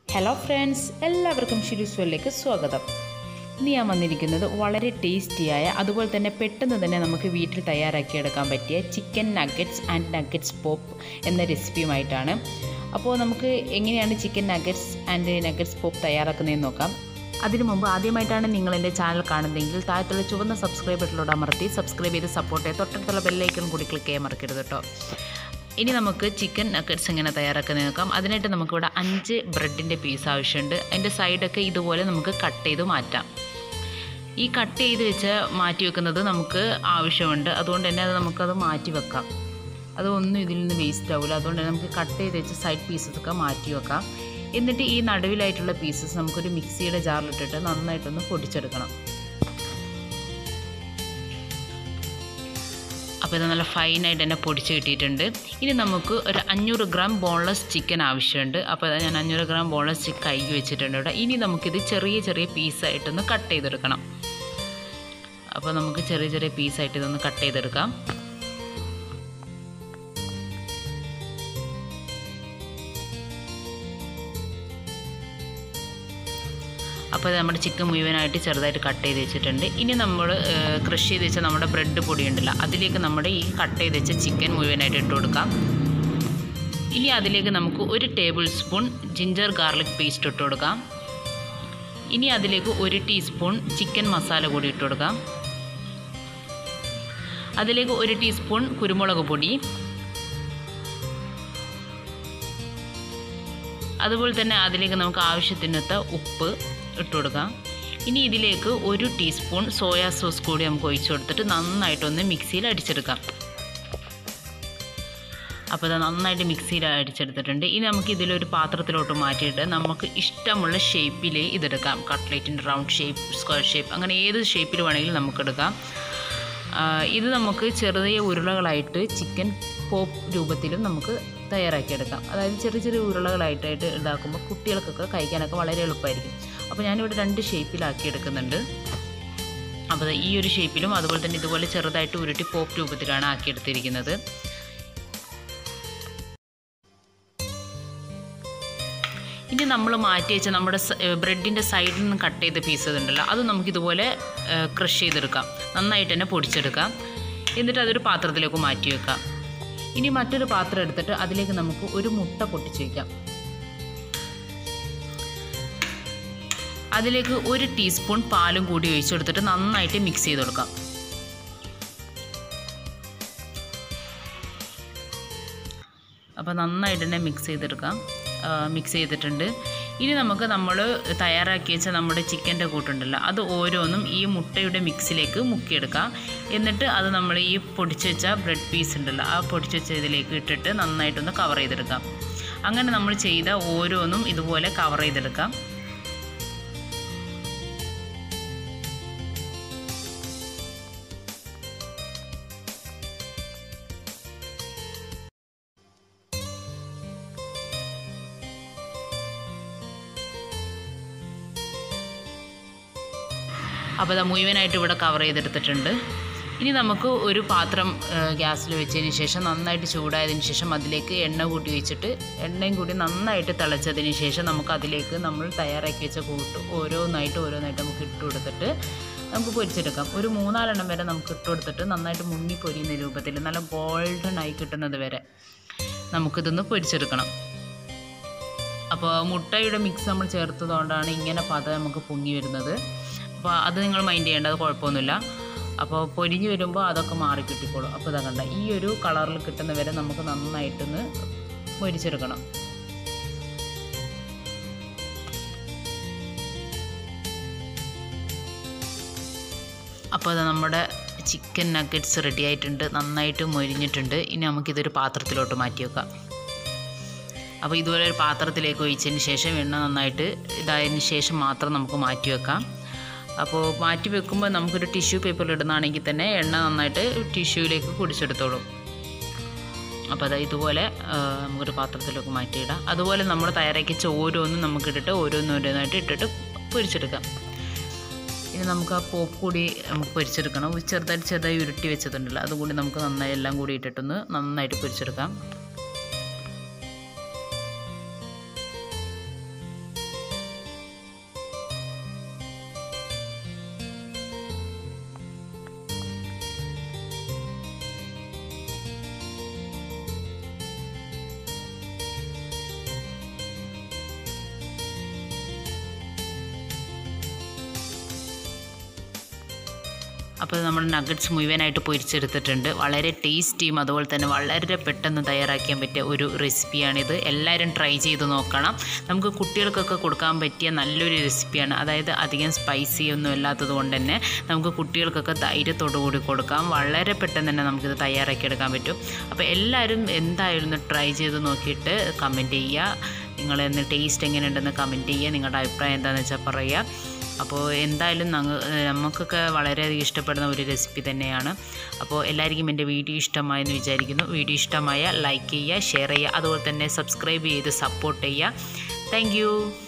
hello friends എല്ലാവർക്കും ഷിരുസ്വലിലേക്ക് സ്വാഗതം ഇന്ന് ഞാൻ വന്നിരിക്കുന്നത് വളരെ ടേസ്റ്റിയായ അതുപോലെ തന്നെ പെട്ടെന്ന് തന്നെ നമുക്ക് വീട്ടിൽ തയ്യാറാക്കിയെടുക്കാൻ പറ്റിയ chicken nuggets and nuggets pop എന്ന റെസിപ്പിയുമായിട്ടാണ് അപ്പോൾ നമുക്ക് എങ്ങനെയാണ് chicken nuggets and nuggets pop തയ്യാറാക്കുന്നതെന്ന് നോക്കാം അതിനു മുമ്പ് ആദ്യമായിട്ടാണ് നിങ്ങൾ എൻ്റെ ചാനൽ കാണുന്നതെങ്കിൽ താഴത്തുള്ള ചുവന്ന സബ്സ്ക്രൈബ് ബട്ടണിലൂടെ അമർത്തി സബ്സ്ക്രൈബ് ചെയ്ത് സപ്പോർട്ട് ചെയ്ത് തൊട്ടടുത്തുള്ള ബെല്ലൈക്കൺ കൂടി ക്ലിക്ക് ചെയ്യാൻ മറക്കരുത് കേട്ടോ ഇനി നമുക്ക് ചിക്കൻ നഗറ്റ്സ് എങ്ങനെ തയ്യാറാക്കുന്നത് നോക്കാം അതിനായിട്ട് നമുക്കിവിടെ അഞ്ച് ബ്രെഡിൻ്റെ പീസ് ആവശ്യമുണ്ട് അതിൻ്റെ സൈഡൊക്കെ ഇതുപോലെ നമുക്ക് കട്ട് ചെയ്ത് മാറ്റാം ഈ കട്ട് ചെയ്ത് വെച്ച് മാറ്റി വെക്കുന്നത് നമുക്ക് ആവശ്യമുണ്ട് അതുകൊണ്ട് തന്നെ അത് നമുക്കത് മാറ്റി വെക്കാം അതൊന്നും ഇതിൽ നിന്ന് വേസ്റ്റ് ആവില്ല അതുകൊണ്ട് തന്നെ നമുക്ക് കട്ട് ചെയ്ത് വെച്ച് സൈഡ് പീസസ് ഒക്കെ മാറ്റി വെക്കാം എന്നിട്ട് ഈ നടുവിലായിട്ടുള്ള പീസസ് നമുക്കൊരു മിക്സിയുടെ ജാറിലിട്ടിട്ട് നന്നായിട്ടൊന്ന് പൊടിച്ചെടുക്കണം അപ്പോൾ ഇത് നല്ല ഫൈനായിട്ട് തന്നെ പൊടിച്ച് കിട്ടിയിട്ടുണ്ട് ഇനി നമുക്ക് ഒരു അഞ്ഞൂറ് ഗ്രാം ബോൺലെസ് ചിക്കൻ ആവശ്യമുണ്ട് അപ്പോൾ അത് ഞാൻ അഞ്ഞൂറ് ഗ്രാം ബോൺലെസ് ചിക്കൻ കൈ വെച്ചിട്ടുണ്ട് ഇവിടെ ഇനി നമുക്കിത് ചെറിയ ചെറിയ പീസായിട്ടൊന്ന് കട്ട് ചെയ്തെടുക്കണം അപ്പോൾ നമുക്ക് ചെറിയ ചെറിയ പീസായിട്ട് ഇതൊന്ന് കട്ട് ചെയ്തെടുക്കാം അപ്പോൾ ഇത് നമ്മുടെ ചിക്കൻ മുഴുവനായിട്ട് ചെറുതായിട്ട് കട്ട് ചെയ്ത് വെച്ചിട്ടുണ്ട് ഇനി നമ്മൾ ക്രഷ് ചെയ്ത് വെച്ച നമ്മുടെ ബ്രെഡ് പൊടി ഉണ്ടല്ലോ അതിലേക്ക് നമ്മുടെ ഈ കട്ട് ചെയ്ത് വെച്ച ചിക്കൻ മുഴുവനായിട്ട് ഇട്ട് കൊടുക്കാം ഇനി അതിലേക്ക് നമുക്ക് ഒരു tablespoon ginger garlic paste ഇട്ട് കൊടുക്കാം ഇനി അതിലേക്ക് ഒരു ടീസ്പൂൺ ചിക്കൻ മസാല കൂടി ഇട്ട് കൊടുക്കാം അതിലേക്ക് ഒരു ടീസ്പൂൺ കുരുമുളക് പൊടി അതുപോലെ തന്നെ അതിലേക്ക് നമുക്ക് ആവശ്യത്തിനൊത്ത ഉപ്പ് ഇട്ട് കൊടുക്കാം ഇനി ഇതിലേക്ക് ഒരു ടീസ്പൂൺ സോയാ സോസ് കൂടി നമുക്ക് ഒഴിച്ചു കൊടുത്തിട്ട് നന്നായിട്ടൊന്ന് മിക്സിയിൽ അടിച്ചെടുക്കാം അപ്പോൾ ഇത് നന്നായിട്ട് മിക്സിയിൽ അടിച്ചെടുത്തിട്ടുണ്ട് ഇനി നമുക്ക് ഇതിലൊരു പാത്രത്തിലോട്ട് മാറ്റിയിട്ട് നമുക്ക് ഇഷ്ടമുള്ള ഷേപ്പിൽ ഇതെടുക്കാം കട്ട്ലേറ്റിൻ്റെ റൗണ്ട് ഷേപ്പ് സ്ക്വയർ ഷേപ്പ് അങ്ങനെ ഏത് ഷേപ്പിൽ വേണമെങ്കിലും നമുക്കെടുക്കാം ഇത് നമുക്ക് ചെറിയ ഉരുളകളായിട്ട് ചിക്കൻ പോപ്പ് രൂപത്തിലും നമുക്ക് തയ്യാറാക്കിയെടുക്കാം അതായത് ചെറിയ ചെറിയ ഉരുളകളായിട്ടായിട്ട് ഇതാക്കുമ്പോൾ കുട്ടികൾക്കൊക്കെ കഴിക്കാനൊക്കെ വളരെ എളുപ്പമായിരിക്കും അപ്പോൾ ഞാനിവിടെ രണ്ട് ഷേപ്പിലാക്കി എടുക്കുന്നുണ്ട് അപ്പോൾ ഈ ഒരു ഷേപ്പിലും അതുപോലെ തന്നെ ഇതുപോലെ ചെറുതായിട്ട് ഉരുട്ടി പോപ്പ് രൂപത്തിലാണ് ആക്കിയെടുത്തിരിക്കുന്നത് ഇനി നമ്മൾ മാറ്റി വെച്ച നമ്മുടെ ബ്രെഡിൻ്റെ സൈഡിൽ നിന്ന് കട്ട് ചെയ്ത പീസ് ഉണ്ടല്ലോ അത് നമുക്കിതുപോലെ ക്രഷ് ചെയ്തെടുക്കാം നന്നായിട്ട് തന്നെ പൊടിച്ചെടുക്കാം എന്നിട്ട് അതൊരു പാത്രത്തിലേക്ക് മാറ്റി വെക്കാം ഇനി മറ്റൊരു പാത്രം എടുത്തിട്ട് അതിലേക്ക് നമുക്ക് ഒരു മുട്ട പൊട്ടിച്ച് വയ്ക്കാം അതിലേക്ക് ഒരു ടീസ്പൂൺ പാലും കൂടി ഒഴിച്ചെടുത്തിട്ട് നന്നായിട്ട് മിക്സ് ചെയ്ത് കൊടുക്കാം അപ്പോൾ നന്നായിട്ട് തന്നെ മിക്സ് ചെയ്തെടുക്കാം മിക്സ് ചെയ്തിട്ടുണ്ട് ഇനി നമുക്ക് നമ്മൾ തയ്യാറാക്കി വെച്ച നമ്മുടെ ചിക്കൻ്റെ കൂട്ടുണ്ടല്ലോ അത് ഓരോന്നും ഈ മുട്ടയുടെ മിക്സിലേക്ക് മുക്കിയെടുക്കാം എന്നിട്ട് അത് നമ്മൾ ഈ പൊടിച്ച് വെച്ച ബ്രെഡ് പീസ് ഉണ്ടല്ലോ ആ പൊടിച്ച് വെച്ച ഇതിലേക്ക് ഇട്ടിട്ട് നന്നായിട്ടൊന്ന് കവർ ചെയ്തെടുക്കാം അങ്ങനെ നമ്മൾ ചെയ്ത ഓരോന്നും ഇതുപോലെ കവർ ചെയ്തെടുക്കാം അപ്പോൾ അത് മുഴുവനായിട്ട് ഇവിടെ കവർ ചെയ്തെടുത്തിട്ടുണ്ട് ഇനി നമുക്ക് ഒരു പാത്രം ഗ്യാസിൽ വെച്ചതിന് ശേഷം നന്നായിട്ട് ചൂടായതിന് ശേഷം അതിലേക്ക് എണ്ണ കൂട്ടി വെച്ചിട്ട് എണ്ണയും കൂടി നന്നായിട്ട് തിളച്ചതിന് ശേഷം നമുക്ക് അതിലേക്ക് നമ്മൾ തയ്യാറാക്കി വെച്ച കൂട്ട് ഓരോന്നായിട്ട് ഓരോന്നായിട്ട് നമുക്ക് ഇട്ട് കൊടുത്തിട്ട് നമുക്ക് പൊരിച്ചെടുക്കാം ഒരു മൂന്നാലെണ്ണം വരെ നമുക്ക് ഇട്ട് കൊടുത്തിട്ട് നന്നായിട്ട് മുങ്ങി പൊരിയുന്ന രൂപത്തിൽ നല്ല ഗോൾഡൻ ആയി കിട്ടുന്നത് വരെ നമുക്കിതൊന്ന് പൊരിച്ചെടുക്കണം അപ്പോൾ മുട്ടയുടെ മിക്സ് നമ്മൾ ചേർത്തതുകൊണ്ടാണ് ഇങ്ങനെ പത നമുക്ക് പൊങ്ങി വരുന്നത് അപ്പോൾ അത് നിങ്ങൾ മൈൻഡ് ചെയ്യേണ്ട അത് കുഴപ്പമൊന്നുമില്ല അപ്പോൾ പൊരിഞ്ഞ് വരുമ്പോൾ അതൊക്കെ മാറി കിട്ടിക്കോളും അപ്പോൾ ഇതാ കണ്ട ഈ ഒരു കളറിൽ കിട്ടുന്ന വരെ നമുക്ക് നന്നായിട്ടൊന്ന് പൊരിച്ചെടുക്കണം അപ്പോൾ അത് നമ്മുടെ ചിക്കൻ നഗറ്റ്സ് റെഡി ആയിട്ടുണ്ട് നന്നായിട്ട് മൊരിഞ്ഞിട്ടുണ്ട് ഇനി നമുക്കിതൊരു പാത്രത്തിലോട്ട് മാറ്റി വെക്കാം അപ്പോൾ ഇതുപോലെ ഒരു പാത്രത്തിലേക്ക് ഒഴിച്ചതിന് ശേഷം എണ്ണ നന്നായിട്ട് ഇതായതിന് ശേഷം മാത്രം നമുക്ക് മാറ്റി വെക്കാം അപ്പോൾ മാറ്റി വെക്കുമ്പോൾ നമുക്കൊരു ടിഷ്യൂ പേപ്പറിൽ ഇടുന്നതാണെങ്കിൽ തന്നെ എണ്ണ നന്നായിട്ട് ടിഷ്യൂവിലേക്ക് കുടിച്ചെടുത്തോളും അപ്പോൾ അത് ഇതുപോലെ നമുക്കൊരു പാത്രത്തിലേക്ക് മാറ്റിയിടാം അതുപോലെ നമ്മൾ തയ്യാറാക്കിച്ച ഓരോന്നും നമുക്ക് ഇട്ടിട്ട് ഓരോന്നും ഓരോന്നായിട്ട് ഇട്ടിട്ട് പൊരിച്ചെടുക്കാം ഇനി നമുക്ക് ആ പോപ്പ് കൂടി നമുക്ക് പൊരിച്ചെടുക്കണം ചെറുതായിട്ട് ചെറുതായി ഉരുട്ടി വെച്ചതുണ്ടല്ലോ അതുകൂടി നമുക്ക് നന്നായി എല്ലാം കൂടി ഇട്ടിട്ടൊന്ന് നന്നായിട്ട് പൊരിച്ചെടുക്കാം അപ്പോൾ നമ്മൾ നഗറ്റ്സ് മുഴുവനായിട്ട് പൊരിച്ചെടുത്തിട്ടുണ്ട് വളരെ ടേസ്റ്റിയും അതുപോലെ തന്നെ വളരെ പെട്ടെന്ന് തയ്യാറാക്കാൻ പറ്റിയ ഒരു റെസിപ്പിയാണിത് എല്ലാവരും ട്രൈ ചെയ്ത് നോക്കണം നമുക്ക് കുട്ടികൾക്കൊക്കെ കൊടുക്കാൻ പറ്റിയ നല്ലൊരു റെസിപ്പിയാണ് അതായത് അധികം സ്പൈസി ഒന്നും ഇല്ലാത്തത് കൊണ്ട് തന്നെ നമുക്ക് കുട്ടികൾക്കൊക്കെ ധൈര്യത്തോടു കൂടി കൊടുക്കാം വളരെ പെട്ടെന്ന് തന്നെ നമുക്കിത് തയ്യാറാക്കി എടുക്കാൻ പറ്റും അപ്പോൾ എല്ലാവരും എന്തായാലും ഒന്ന് ട്രൈ ചെയ്ത് നോക്കിയിട്ട് കമൻറ്റ് ചെയ്യുക നിങ്ങൾ എന്ന് ടേസ്റ്റ് എങ്ങനെയുണ്ടെന്ന് കമൻറ്റ് ചെയ്യുക നിങ്ങളുടെ അഭിപ്രായം എന്താണെന്ന് വെച്ചാൽ പറയുക അപ്പോൾ എന്തായാലും ഞങ്ങൾ നമുക്കൊക്കെ വളരെയധികം ഇഷ്ടപ്പെടുന്ന ഒരു റെസിപ്പി തന്നെയാണ് അപ്പോൾ എല്ലാവർക്കും എൻ്റെ വീഡിയോ ഇഷ്ടമായെന്ന് വിചാരിക്കുന്നു വീഡിയോ ഇഷ്ടമായ ലൈക്ക് ചെയ്യുക ഷെയർ ചെയ്യുക അതുപോലെ തന്നെ സബ്സ്ക്രൈബ് ചെയ്ത് സപ്പോർട്ട് ചെയ്യുക താങ്ക്